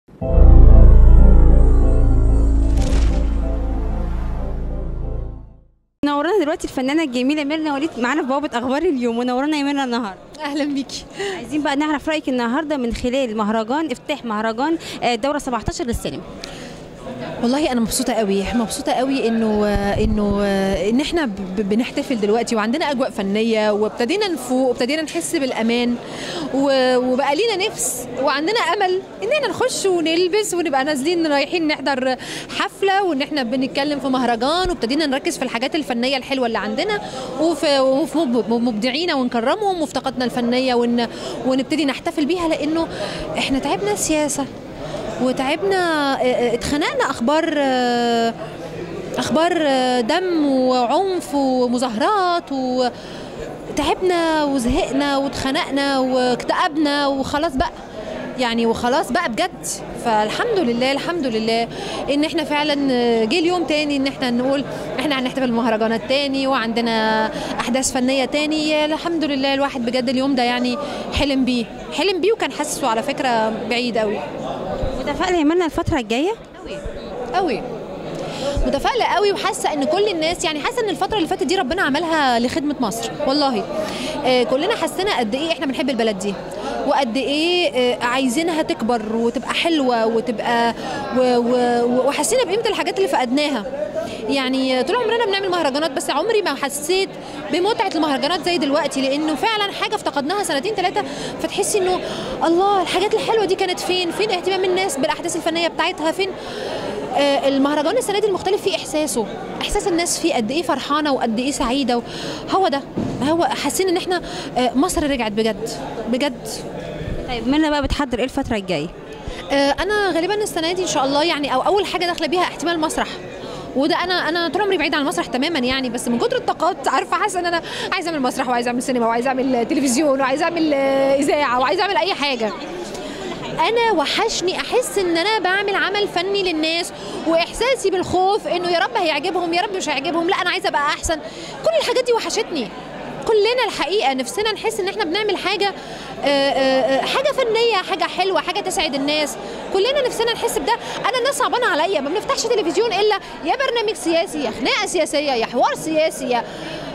منورانا دلوقتي الفنانه الجميله ميرنا وليد معانا في بوابه اخبار اليوم منورانا يا ميرنا النهارده اهلا بيكي عايزين بقى نعرف رايك النهارده من خلال مهرجان افتتاح مهرجان آه، دوره 17 للسينما والله انا مبسوطه قوي مبسوطه قوي انه انه ان احنا ب- بنحتفل دلوقتي وعندنا اجواء فنيه وابتدينا نفوق وابتدينا نحس بالامان و- وبقى لينا نفس وعندنا امل ان احنا نخش ونلبس ونبقى نازلين رايحين نحضر حفله وان احنا بنتكلم في مهرجان وابتدينا نركز في الحاجات الفنيه الحلوه اللي عندنا وفي, وفي مب- مبدعينا ونكرمهم وفي طاقتنا الفنيه ون ونبتدي نحتفل بيها لانه احنا تعبنا سياسه وتعبنا اه، اه، اتخنقنا اخبار اه، اخبار اه، دم وعنف ومظاهرات و تعبنا وزهقنا واتخنقنا واكتئبنا وخلاص بقى يعني وخلاص بقى بجد فالحمد لله الحمد لله ان احنا فعلا جه اليوم تاني ان احنا نقول احنا هنحتفل بمهرجانات تاني وعندنا احداث فنيه تاني الحمد لله الواحد بجد اليوم ده يعني حلم بيه حلم بيه وكان حاسه على فكره بعيد قوي متفائله يا ميرنا الفتره الجايه قوي متفائله قوي وحاسه ان كل الناس يعني حاسه ان الفتره اللي فاتت دي ربنا عملها لخدمه مصر والله آه كلنا حسينا قد ايه احنا بنحب البلد دي وقد ايه آه عايزينها تكبر وتبقى حلوه وتبقى و و وحسينا بقيمه الحاجات اللي فقدناها يعني طول عمرنا بنعمل مهرجانات بس عمري ما حسيت بمتعه المهرجانات زي دلوقتي لانه فعلا حاجه افتقدناها سنتين ثلاثه فتحسي انه الله الحاجات الحلوه دي كانت فين فين اهتمام الناس بالاحداث الفنيه بتاعتها فين آه، المهرجان السنه دي المختلف فيه احساسه احساس الناس فيه قد ايه فرحانه وقد ايه سعيده و- هو ده هو حاسين ان احنا آه، مصر رجعت بجد بجد طيب ميرنا بقى بتحضر ايه الفتره الجايه آه، انا غالبا السنه دي ان شاء الله يعني او اول حاجه داخله بيها احتمال مسرح وده انا انا طول عمري بعيده عن المسرح تماما يعني بس من كتر الطاقات عارفه حاسه ان انا عايزه اعمل مسرح وعايزه اعمل سينما وعايزه اعمل تلفزيون وعايزه اعمل آه، اذاعه وعايزه اعمل اي حاجه انا وحشني احس ان انا بعمل عمل فني للناس واحساسي بالخوف انه يا رب هيعجبهم يا رب مش هيعجبهم لا انا عايزه ابقى احسن كل الحاجات دي وحشتني كلنا الحقيقه نفسنا نحس ان احنا بنعمل حاجه آه، آه، آه، حاجه فنيه حاجه حلوه حاجه تسعد الناس كلنا نفسنا نحس بده انا الناس صعبانه عليا ما بنفتحش تلفزيون الا يا برنامج سياسي يا خناقه سياسيه يا حوار سياسي يا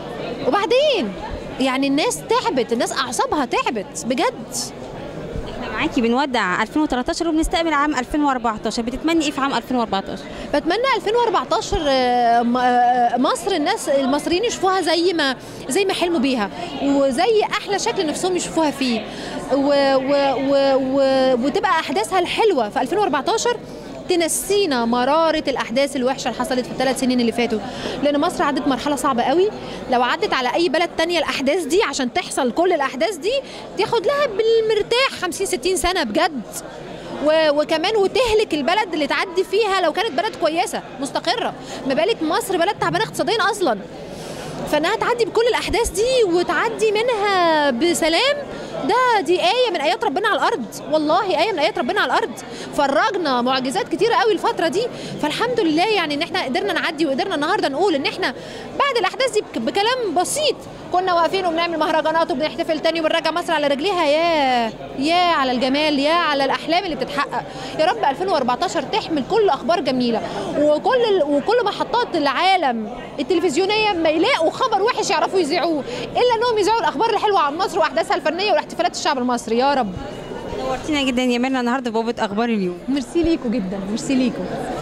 وبعدين يعني الناس تعبت الناس اعصابها تعبت بجد احنا معاكي بنودع 2013 وبنستقبل عام 2014 بتتمني ايه في عام 2014 بتمنى 2014 آه، م- آه، مصر الناس المصريين يشوفوها زي ما زي ما حلموا بيها وزي احلى شكل نفسهم يشوفوها فيه و و و و وتبقى احداثها الحلوه في 2014 تنسينا مرارة الأحداث الوحشة اللي حصلت في الثلاث سنين اللي فاتوا لأن مصر عدت مرحلة صعبة قوي لو عدت على أي بلد تانية الأحداث دي عشان تحصل كل الأحداث دي تاخد لها بالمرتاح 50 60 سنة بجد و- وكمان وتهلك البلد اللي تعدي فيها لو كانت بلد كويسه مستقره ما بالك مصر بلد تعبانه اقتصاديا اصلا فانها تعدي بكل الاحداث دي وتعدي منها بسلام ده دي آية من آيات ربنا على الأرض والله آية من آيات ربنا على الأرض فرجنا معجزات كتيرة قوي الفترة دي فالحمد لله يعني إن إحنا قدرنا نعدي وقدرنا النهاردة نقول إن إحنا بعد الأحداث دي بك- بكلام بسيط كنا واقفين وبنعمل مهرجانات وبنحتفل تاني وبنرجع مصر على رجليها يا يا على الجمال يا على الأحلام اللي بتتحقق يا رب 2014 تحمل كل أخبار جميلة وكل ال- وكل محطات العالم التلفزيونية ما يلاقوا خبر وحش يعرفوا يذيعوه إلا إنهم يذيعوا الأخبار الحلوة عن مصر وأحداثها الفنية واحتفالات الشعب المصري يا رب نورتينا جدا يا ميرنا النهارده في بوابه اخبار اليوم ميرسي ليكوا جدا ميرسي ليكوا